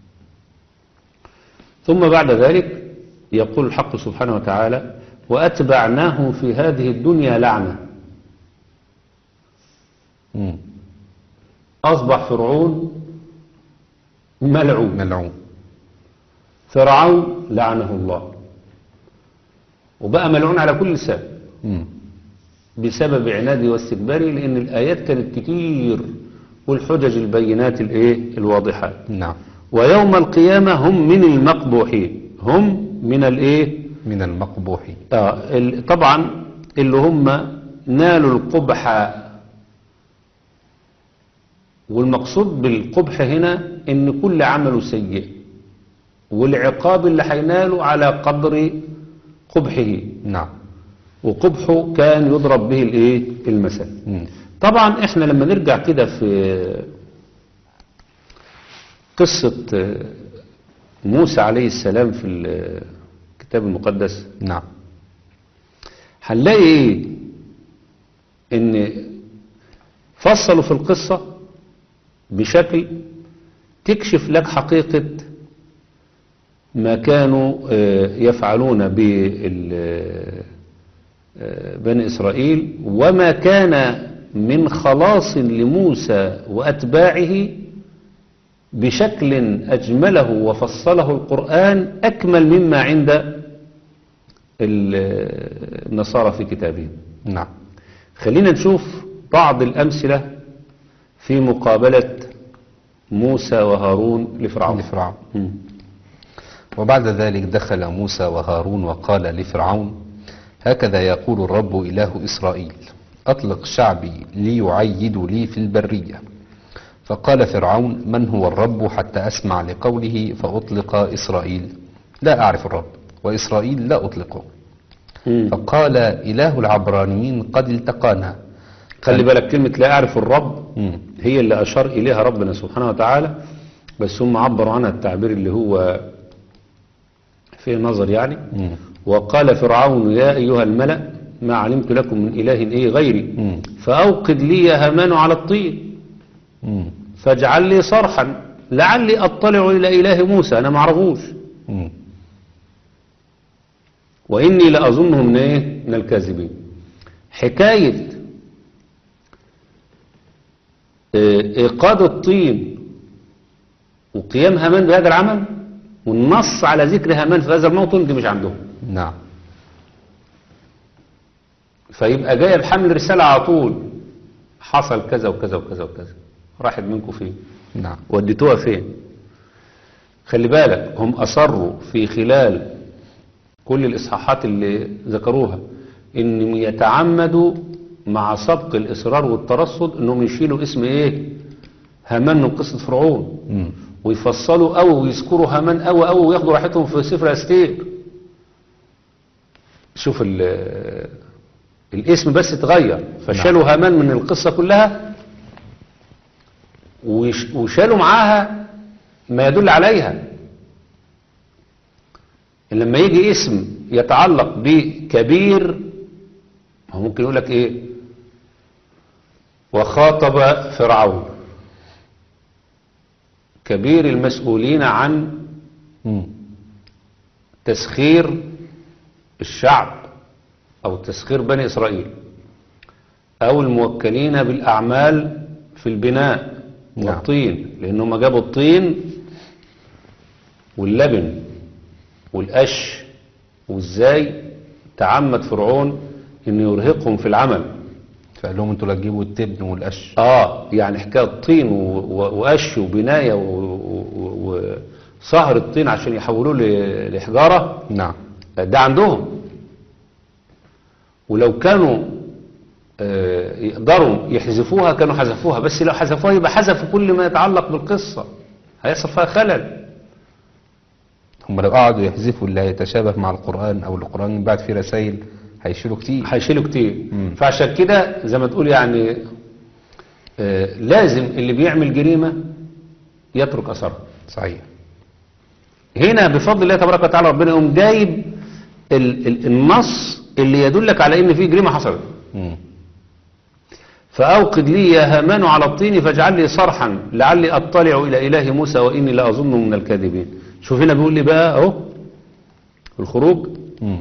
ثم بعد ذلك يقول الحق سبحانه وتعالى وأتبعناهم في هذه الدنيا لعنة مم. أصبح فرعون ملعون ملعون فرعون لعنه الله وبقى ملعون على كل لسان مم. بسبب عناده واستكباره لأن الآيات كانت كتير والحجج البينات الايه الواضحات نعم ويوم القيامة هم من المقبوحين هم من الايه من المقبوحين آه ال- طبعا اللي هم نالوا القبح والمقصود بالقبح هنا ان كل عمل سيء والعقاب اللي هيناله على قدر قبحه نعم وقبحه كان يضرب به الايه المثل مم. طبعا احنا لما نرجع كده في قصة آه، موسى عليه السلام في الكتاب المقدس نعم هنلاقي ايه ان فصلوا في القصة بشكل تكشف لك حقيقة ما كانوا آه، يفعلون بال- آه، بني إسرائيل وما كان من خلاص لموسى وأتباعه بشكل أجمله وفصله القرآن أكمل مما عند ال- النصارى في كتابهم نعم خلينا نشوف بعض الأمثلة في مقابلة موسى وهارون لفرعون لفرعون مم. وبعد ذلك دخل موسى وهارون وقال لفرعون هكذا يقول الرب إله إسرائيل أطلق شعبي ليعيدوا لي في البرية فقال فرعون من هو الرب حتى أسمع لقوله فأطلق إسرائيل لا أعرف الرب وإسرائيل لا أطلقه مم. فقال إله العبرانيين قد التقانا خلي بالك كلمة لا أعرف الرب مم. هي اللي أشار إليها ربنا سبحانه وتعالى بس هم عبروا عنها التعبير اللي هو في نظر يعني مم. وقال فرعون يا أيها الملأ ما علمت لكم من إله إيه غيري مم. فأوقد لي يا هامان على الطين مم. فاجعل لي صرحا لعلي أطلع إلى إله موسى أنا معرفوش مم. وإني لأظنه من إيه من الكاذبين حكاية آه، إيقاد الطين وقيام هامان بهذا العمل والنص على ذكر هامان في هذا الموطن دي مش عندهم نعم فيبقى جاية بحمل رسالة على طول حصل كذا وكذا وكذا وكذا راحت منكم فين نعم وديتوها فين خلي بالك هم أصروا في خلال كل الإصحاحات اللي ذكروها إن يتعمدوا مع سبق الإصرار والترصد إنهم يشيلوا اسم إيه هامان من قصة فرعون مم. ويفصلوا أو ويذكروا هامان أو أو وياخدوا راحتهم في سفر أستير شوف ال- الاسم بس اتغير فشالوا هامان من القصة كلها ويش- وشالوا معاها ما يدل عليها إن لما يجي اسم يتعلق بكبير هو ممكن يقول لك ايه وخاطب فرعون كبير المسؤولين عن مم. تسخير الشعب أو تسخير بني إسرائيل أو الموكلين بالأعمال في البناء نعم. والطين لأنهم جابوا الطين واللبن والقش وإزاي تعمد فرعون أن يرهقهم في العمل فقال لهم انتوا لا تجيبوا التبن والقش آه يعني حكاية طين و- و- وقش وبناية و- و- وصهر الطين عشان يحولوه ل- لحجارة نعم ده عندهم ولو كانوا آه، يقدروا يحذفوها كانوا حذفوها بس لو حذفوها يبقى حذفوا كل ما يتعلق بالقصة هيحصل فيها خلل هم لو قعدوا يحذفوا اللي هيتشابه مع القرآن او القرآن بعد فيه رسائل هيشيلوا كتير هيشيلوا كتير مم. فعشان كده زي ما تقول يعني آه، لازم اللي بيعمل جريمة يترك أثرها صحيح هنا بفضل الله تبارك وتعالى ربنا يقوم جايب ال- ال- النص اللي يدلك على ان في جريمة حصلت مم. فأوقد لي يا هامان على الطين فاجعل لي صرحا لعلي أطلع إلى إله موسى وإني لأظنه من الكاذبين شوف هنا بيقول لي بقى أهو الخروج مم.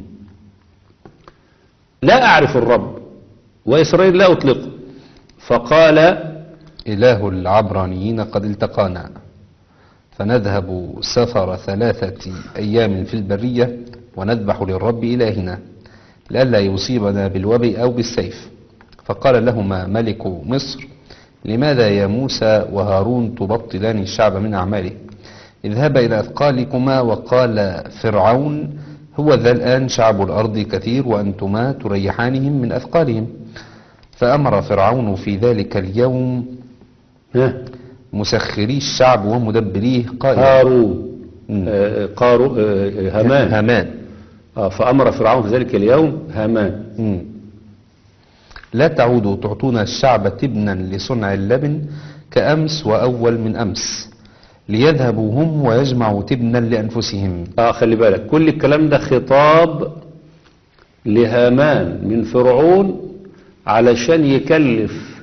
لا أعرف الرب وإسرائيل لا أطلقه فقال إله العبرانيين قد التقانا فنذهب سفر ثلاثة أيام في البرية ونذبح للرب إلهنا لئلا يصيبنا بالوبئ أو بالسيف فقال لهما ملك مصر لماذا يا موسى وهارون تبطلان الشعب من أعماله اذهبا إلى أثقالكما وقال فرعون هو ذا الآن شعب الأرض كثير وأنتما تريحانهم من أثقالهم فأمر فرعون في ذلك اليوم ها، مسخري الشعب ومدبريه قائلا هارون مم. آه، قارو آه، هامان هامان آه، فأمر فرعون في ذلك اليوم هامان مم. لا تعودوا تعطون الشعب تبنا لصنع اللبن كأمس وأول من أمس ليذهبوا هم ويجمعوا تبنا لأنفسهم اه خلي بالك كل الكلام ده خطاب لهامان من فرعون علشان يكلف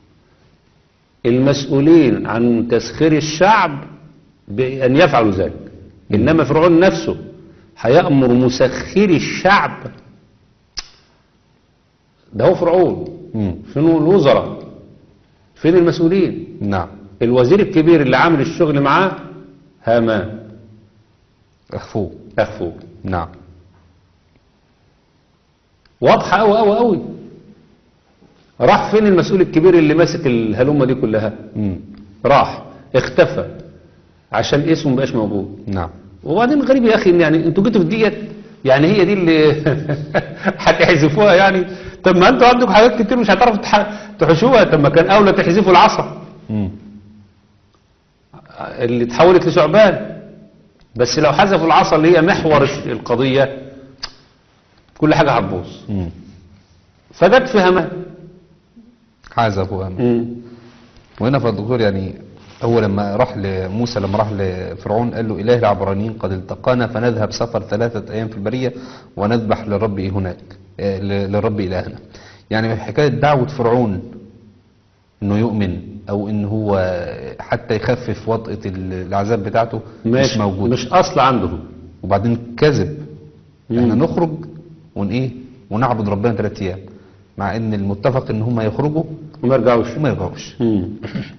المسؤولين عن تسخير الشعب بأن يفعلوا ذلك إنما فرعون نفسه هيأمر مسخري الشعب ده هو فرعون مم. فين الوزراء فين المسؤولين نعم الوزير الكبير اللي عامل الشغل معاه هامان أخفوه أخفوه نعم واضحة أوي أوي أوي راح فين المسؤول الكبير اللي ماسك الهلومة دي كلها مم. راح اختفى عشان اسمه مبقاش موجود نعم وبعدين غريب يا أخي إن يعني انتوا جيتوا في ديت يعني هي دي اللي هتحذفوها يعني طب ما انتوا عندكم حاجات كتير مش هتعرفوا تح- تحشوها طب ما كان أولى تحذفوا العصا مم. اللي اتحولت لثعبان بس لو حذفوا العصا اللي هي محور القضية كل حاجة هتبوظ مم. فجت في همان حازفوا أمن وهنا فالدكتور يعني هو لما راح لموسى لما راح لفرعون قال له إله العبرانيين قد التقانا فنذهب سفر ثلاثة أيام في البرية ونذبح للرب هناك آه، ل- للرب إلهنا يعني حكاية دعوة فرعون إنه يؤمن أو إن هو حتى يخفف وطأة ال- العذاب بتاعته مش مش موجود مش أصل عندهم وبعدين كذب مم. احنا نخرج ون ايه ونعبد ربنا ثلاث ايام مع ان المتفق ان هم يخرجوا وما يرجعوش وما يرجعوش مم.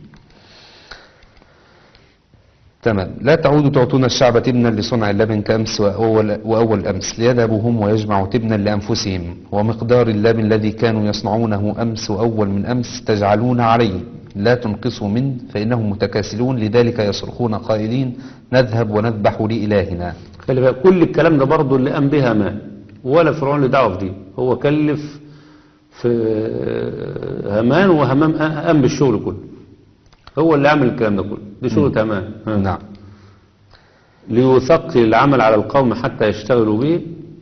تمام لا تعودوا تعطون الشعب تبنا لصنع اللبن كأمس وأول, وأول أمس ليذهبوا هم ويجمعوا تبنا لأنفسهم ومقدار اللبن الذي كانوا يصنعونه أمس وأول من أمس تجعلون عليه لا تنقصوا منه فإنهم متكاسلون لذلك يصرخون قائلين نذهب ونذبح لإلهنا خلي بالك كل الكلام ده برضه اللي قام به هامان ولا فرعون اللي دعوه في دي هو كلف في هامان وهامان قام بالشغل كله هو اللي عمل الكلام ده كله دي شغلة هامان ها. نعم ليثقل العمل على القوم حتى يشتغلوا به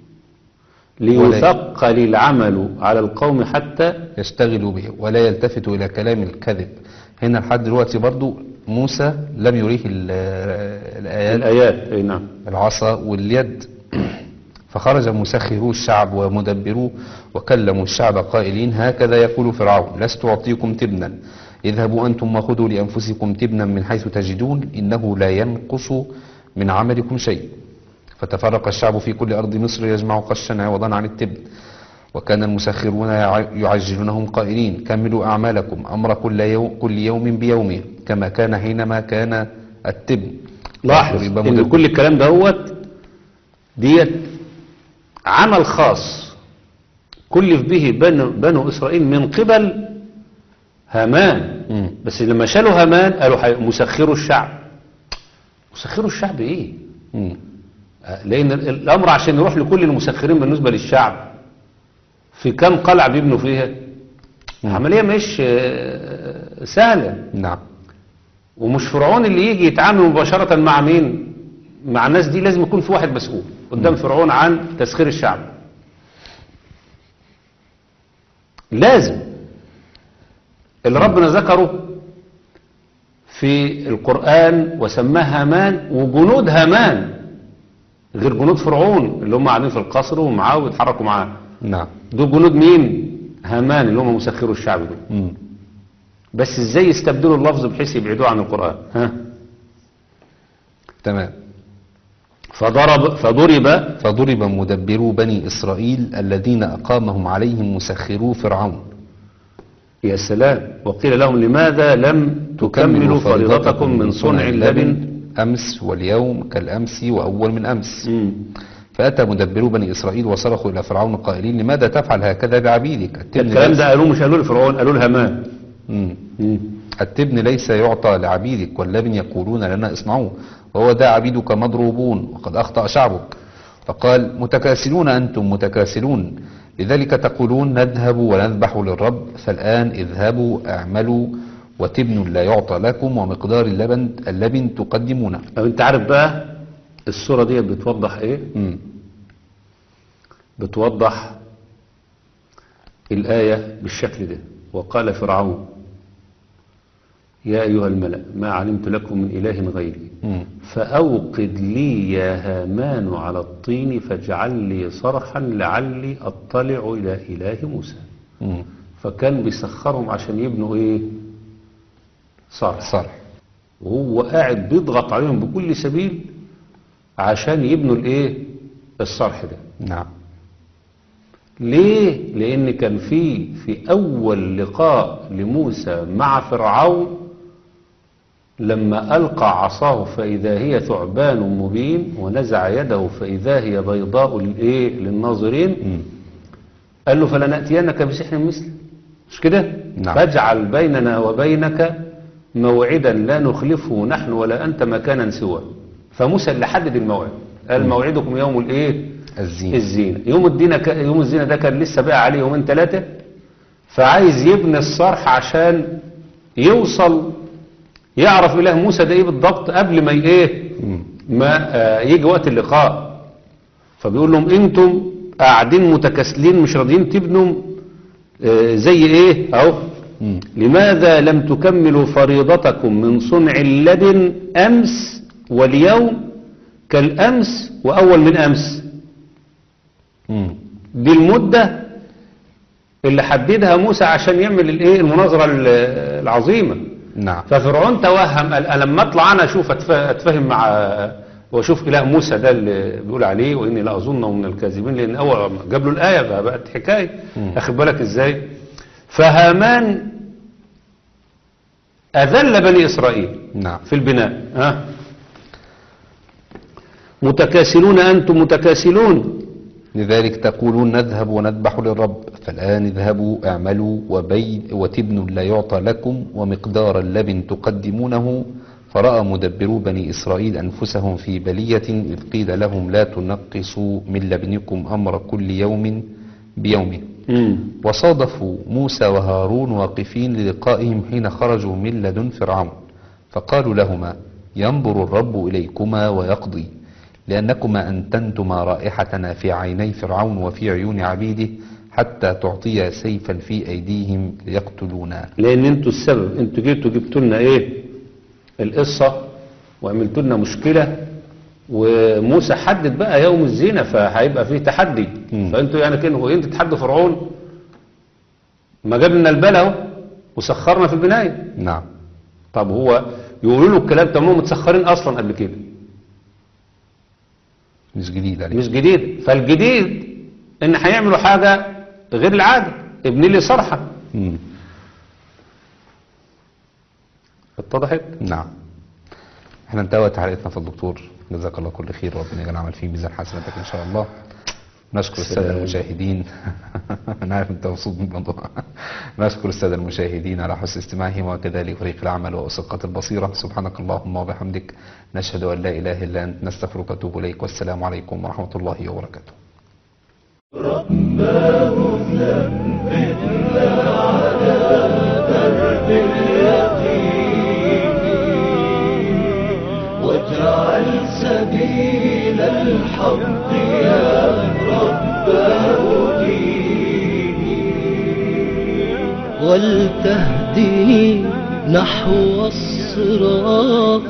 ليثقل العمل على القوم حتى يشتغلوا به ولا يلتفتوا إلى كلام الكذب هنا لحد دلوقتي برضو موسى لم يريه ال- الآيات الآيات أي نعم العصا واليد فخرج مسخرو الشعب ومدبروه وكلموا الشعب قائلين هكذا يقول فرعون لست أعطيكم تبنا اذهبوا أنتم وخذوا لأنفسكم تبنا من حيث تجدون إنه لا ينقص من عملكم شيء فتفرق الشعب في كل أرض مصر يجمع قشا عوضا عن التبن وكان المسخرون يع- يعجلونهم قائلين كملوا أعمالكم أمر كل يوم, كل يوم بيومه كما كان حينما كان التبن لاحظ يبقى ان مدبر. كل الكلام دهوت ديت عمل خاص كلف به بنو, بنو اسرائيل من قبل هامان مم. بس لما شالوا هامان قالوا حي- مسخروا الشعب مسخروا الشعب ايه مم. آه، لان ال- الامر عشان يروح لكل المسخرين بالنسبه للشعب في كم قلعه بيبنوا فيها عمليه مش آه، سهله نعم ومش فرعون اللي يجي يتعامل مباشرة مع مين مع الناس دي لازم يكون في واحد مسؤول قدام فرعون عن تسخير الشعب لازم اللي ربنا ذكره في القرآن وسماه هامان وجنود هامان غير جنود فرعون اللي هم قاعدين في القصر ومعاه ويتحركوا معاه نعم دول جنود مين هامان اللي هم مسخروا الشعب دول مم. بس ازاي يستبدلوا اللفظ بحيث يبعدوه عن القرآن ها تمام فضرب فضرب فضرب مدبرو بني إسرائيل الذين أقامهم عليهم مسخرو فرعون يا سلام وقيل لهم لماذا لم تكملوا فريضتكم من صنع اللبن أمس واليوم كالأمس وأول من أمس مم. فأتى مدبرو بني إسرائيل وصرخوا إلى فرعون قائلين لماذا تفعل هكذا بعبيدك التبن الكلام ليس- ده قالوه مش قالوه لفرعون قالوه لهامان مم. مم. التبن ليس يعطى لعبيدك واللبن يقولون لنا اصنعوه وهو ده عبيدك مضروبون وقد أخطأ شعبك فقال متكاسلون أنتم متكاسلون لذلك تقولون نذهب ونذبح للرب فالآن اذهبوا اعملوا وتبن لا يعطى لكم ومقدار اللبن اللبن تقدمونه طب انت عارف بقى الصورة دي بتوضح ايه مم. بتوضح الآية بالشكل ده وقال فرعون يا أيها الملأ ما علمت لكم من إله غيري مم. فأوقد لي يا هامان على الطين فاجعل لي صرحا لعلي أطلع إلى إله موسى مم. فكان بيسخرهم عشان يبنوا إيه صرح صرح وهو قاعد بيضغط عليهم بكل سبيل عشان يبنوا الايه الصرح ده نعم ليه لان كان في في اول لقاء لموسى مع فرعون لما القى عصاه فاذا هي ثعبان مبين ونزع يده فاذا هي بيضاء للايه للناظرين مم. قال له فلناتينك بسحر مثله مش كده نعم. فاجعل بيننا وبينك موعدا لا نخلفه نحن ولا انت مكانا سوى فموسى اللي حدد الموعد قال موعدكم يوم الايه الزين الزينه يوم الدين ك... يوم الزينه ده كان لسه بقى عليه يومين ثلاثه فعايز يبني الصرح عشان يوصل يعرف اله موسى ده ايه بالضبط قبل ما ي- ايه مم. ما آه، يجي وقت اللقاء فبيقول لهم انتم قاعدين متكاسلين مش راضيين تبنوا آه، زي ايه اهو مم. لماذا لم تكملوا فريضتكم من صنع اللبن امس واليوم كالامس واول من امس مم. دي المدة اللي حددها موسى عشان يعمل الايه المناظرة ال- العظيمة نعم ففرعون توهم قال أنا لما اطلع انا اشوف أتف- اتفاهم مع واشوف اله موسى ده اللي بيقول عليه واني لا اظنه من الكاذبين لان اول ما جاب له الايه فبقت حكايه مم. اخد بالك ازاي فهامان اذل بني اسرائيل نعم في البناء ها متكاسلون انتم متكاسلون لذلك تقولون نذهب ونذبح للرب فالآن اذهبوا اعملوا وبي وتبنوا لا يعطى لكم ومقدار اللبن تقدمونه فرأى مدبرو بني إسرائيل أنفسهم في بلية إذ قيل لهم لا تنقصوا من لبنكم أمر كل يوم بيومه مم. وصادفوا موسى وهارون واقفين للقائهم حين خرجوا من لدن فرعون فقالوا لهما ينظر الرب إليكما ويقضي لأنكما أنتنتما رائحتنا في عيني فرعون وفي عيون عبيده حتى تعطيا سيفا في أيديهم ليقتلونا لان انتوا السبب انتوا جيتوا جبتوا لنا ايه القصه وعملتوا لنا مشكله وموسى حدد بقى يوم الزينه فهيبقى فيه تحدي مم. فانتوا يعني كده هو انت تحدوا فرعون ما جاب لنا البلا اهو وسخرنا في البنايه نعم طب هو يقولوا له الكلام طب ما هم متسخرين اصلا قبل كده مش جديد عليك مش جديد فالجديد ان هيعملوا حاجه غير العاده ابني لي صرحه مم. اتضحت نعم احنا انتهت حلقتنا في الدكتور جزاك الله كل خير ربنا يجعل عمل فيه ميزان حسناتك ان شاء الله نشكر السادة سلام. المشاهدين انا عارف انت مبسوط من الموضوع نشكر السادة المشاهدين على حسن استماعهم وكذلك فريق العمل وأسقة البصيرة سبحانك اللهم وبحمدك نشهد أن لا إله إلا أنت نستغفرك ونتوب إليك والسلام عليكم ورحمة الله وبركاته واجعل سبيل الحق يا رب ديني ولتهدني نحو الصراط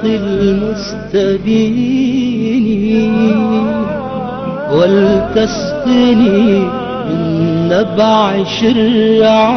المستبين ولتسقني من نبع شرع